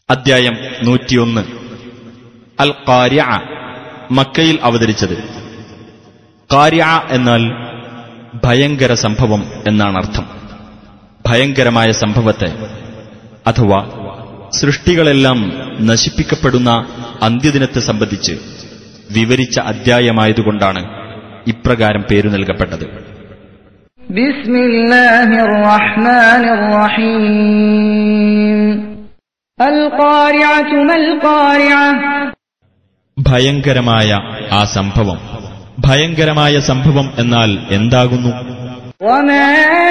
അദ്ധ്യായം നൂറ്റിയൊന്ന് അൽ കാര്യ മക്കയിൽ അവതരിച്ചത് കാര്യ എന്നാൽ ഭയങ്കര സംഭവം എന്നാണ് അർത്ഥം ഭയങ്കരമായ സംഭവത്തെ അഥവാ സൃഷ്ടികളെല്ലാം നശിപ്പിക്കപ്പെടുന്ന അന്ത്യദിനത്തെ സംബന്ധിച്ച് വിവരിച്ച അദ്ധ്യായമായതുകൊണ്ടാണ് ഇപ്രകാരം പേരു നൽകപ്പെട്ടത് بسم الله الرحمن الرحيم القارعة ما القارعة ഭയങ്കരമായ ആ സംഭവം ഭയങ്കരമായ സംഭവം എന്നാൽ എന്താകുന്നു وما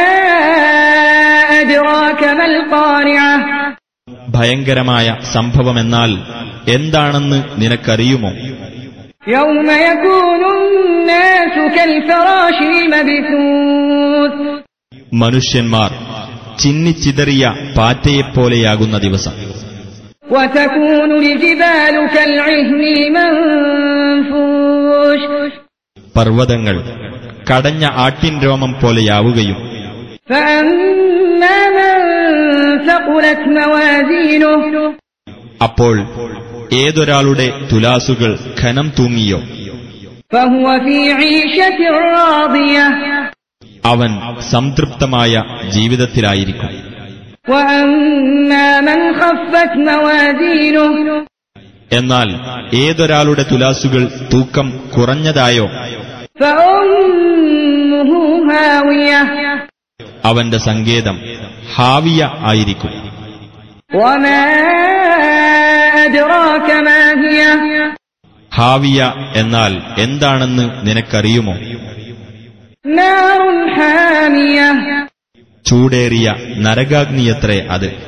أدراك ما القارعة ഭയങ്കരമായ സംഭവമെന്നാൽ എന്താണെന്ന് നിനക്കറിയുമോ يوم يكون الناس كالفراش المبثوث മനുഷ്യന്മാർ ചിന്നിച്ചിതറിയ പാറ്റയെപ്പോലെയാകുന്ന ദിവസം وتكون الجبال كالعهن المنفوش പർവ്വതങ്ങൾ കടഞ്ഞ ആട്ടിൻ രോമം പോലെയാവുകയും فأما من ثقلت موازينه അപ്പോൾ ഏതൊരാളുടെ തുലാസുകൾ ഖനം തൂങ്ങിയോ فهو في عيشة راضية അവൻ സംതൃപ്തമായ ജീവിതത്തിലായിരിക്കും وأما من خفت موازينه എന്നാൽ ഏതൊരാളുടെ തുലാസുകൾ തൂക്കം കുറഞ്ഞതായോ فأمه هاوية അവന്റെ സങ്കേതം ഹാവിയ ആയിരിക്കും وما أدراك ما هي ഹാവിയ എന്നാൽ എന്താണെന്ന് നിനക്കറിയുമോ نار حامية ചൂടേറിയ നരകാഗ്നിയത്രേ അത്